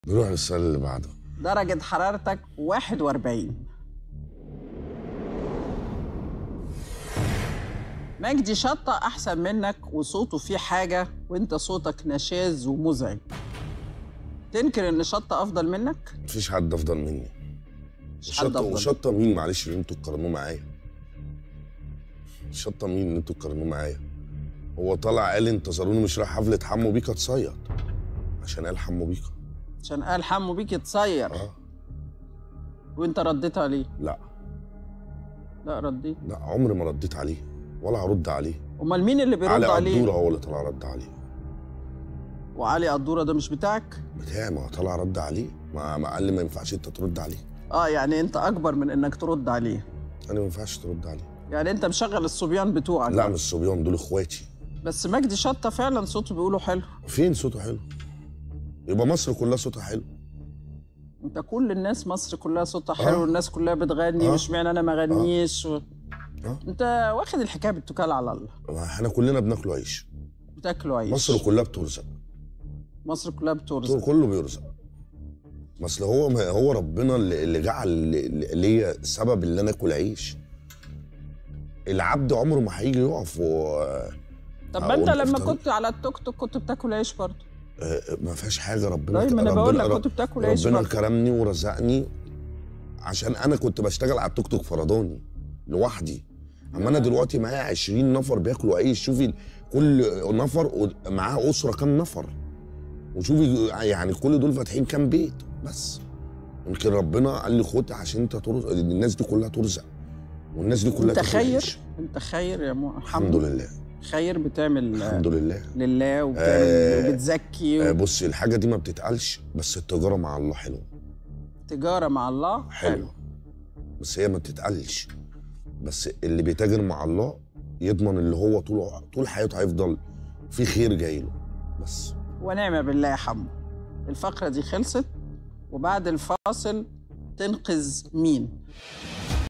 نروح للسؤال اللي بعده درجة حرارتك 41 مجدي شطة أحسن منك وصوته فيه حاجة وأنت صوتك نشاز ومزعج تنكر إن شطة أفضل منك؟ مفيش حد افضل مني مش حد شطه أفضل وشطه مين معلش اللي انتوا تقارنوه معايا شطه مين اللي انتوا تقارنوه معايا هو طلع قال انتظروني مش رايح حفله حمو بيكا تصيد عشان قال حمو بيكا عشان قال حمو بيك يتصير اه وأنت رديت عليه لا لا رديت لا عمري ما رديت عليه ولا هرد عليه أمال مين اللي بيرد علي عليه؟ قدوره هو اللي طلع رد عليه وعلي قدورة ده مش بتاعك؟ بتاعي ما هو طلع رد عليه ما, ما قال لي ما ينفعش انت ترد عليه اه يعني انت اكبر من انك ترد عليه انا ما ينفعش ترد عليه يعني انت مشغل الصبيان بتوعك لا بقى. مش صبيان دول اخواتي بس مجدي شطة فعلا صوته بيقولوا حلو فين صوته حلو يبقى مصر كلها صوتها حلو انت كل الناس مصر كلها صوتها حلو آه. والناس كلها بتغني آه. مش معنى انا ما غنيش و... آه. انت واخد الحكايه بالتكال على الله ما احنا كلنا بناكل عيش بتاكلوا عيش مصر كلها بترزق مصر كلها بترزق كله بيرزق ما اصل هو ما هو ربنا اللي اللي جعل ليا سبب اللي انا اكل عيش العبد عمره ما هيجي يقف و طب آه، ما انت وانت لما افطر. كنت على التوك توك كنت بتاكل عيش برضه آه، ما فيهاش حاجه ربنا طيب ما انا ربنا بقول لك رب- كنت بتاكل عيش ربنا برضه كرمني ورزقني عشان انا كنت بشتغل على التوك توك فرداني لوحدي اما انا دلوقتي معايا 20 نفر بياكلوا عيش شوفي كل نفر معاه اسره كام نفر وشوفي يعني كل دول فاتحين كام بيت بس يمكن ربنا قال لي خد عشان انت ترزق الناس دي كلها ترزق والناس دي كلها انت تاكل خير عيش. انت خير يا مو الحمد لله خير بتعمل الحمد لله لله وبتعمل آه، وبتزكي آه، بصي الحاجه دي ما بتتقالش بس التجاره مع الله حلوه تجاره مع الله حلو بس هي ما بتتقلش بس اللي بيتاجر مع الله يضمن اللي هو طول طول حياته هيفضل في خير جاي له بس ونعم بالله يا حمو الفقرة دي خلصت وبعد الفاصل تنقذ مين